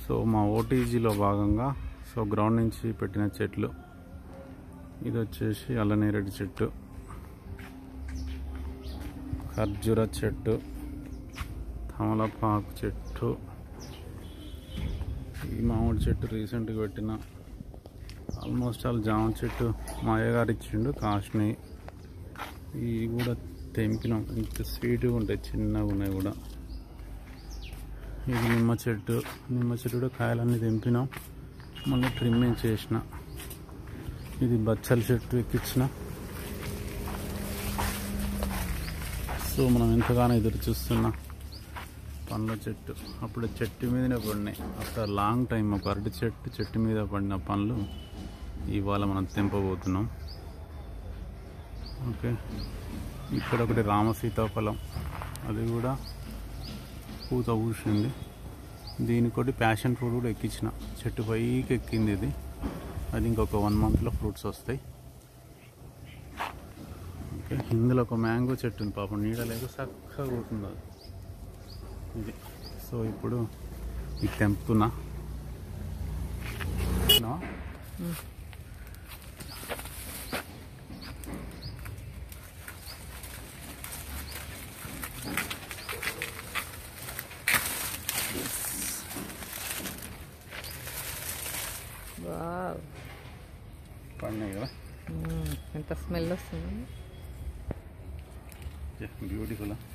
So మా ఓటీజీలో భాగంగా so ground నుంచి పెట్టిన చెట్లు ఇది వచ్చేసి అల్లనేరేడు చెట్టు ఖర్జూర చెట్టు తమలపాకు చెట్టు ఈ మామిడి చెట్టు రీసెంట్గా పెట్టిన ఆల్మోస్ట్ ఆల్ జామ చెట్టు మా అయ్యగారు ఇచ్చిండు కాస్ట్ని ఇవి కూడా తెంపినాం ఇంత స్వీట్గా ఉంటాయి చిన్నగా ఉన్నాయి కూడా ఇది నిమ్మ చెట్టు నిమ్మ చెట్టు కూడా కాయలన్నీ తెంపినాం మళ్ళీ ట్రిమ్మింగ్ చేసిన ఇది బచ్చల చెట్టు ఎక్కించిన సో మనం ఎంతగానో ఎదురు చూస్తున్న పండ్ల చెట్టు అప్పుడు చెట్టు మీదనే పడినాయి ఆఫ్టర్ లాంగ్ టైం ఒక అరటి చెట్టు చెట్టు మీద పడిన పండ్లు ఇవాళ మనం తెంపబోతున్నాం ఓకే ఇక్కడ ఒకటి రామ సీతాఫలం అది కూడా పూత పూసింది దీనికోటి ప్యాషన్ ఫ్రూట్ కూడా ఎక్కించిన చెట్టు పైకి ఎక్కింది ఇది అది ఇంకొక వన్ మంత్లో ఫ్రూట్స్ వస్తాయి ఓకే ఇందులో ఒక మ్యాంగో చెట్టు ఉంది పాపం నీడ లేదు చక్కగా కూర్చుంది అది ఇది సో ఇప్పుడు ఇది తెంపుతున్నా నా? వావ్ పడినాయి కదా మ్మ్. ఎంత స్మెల్ వస్తుంది బ్యూటిఫుల్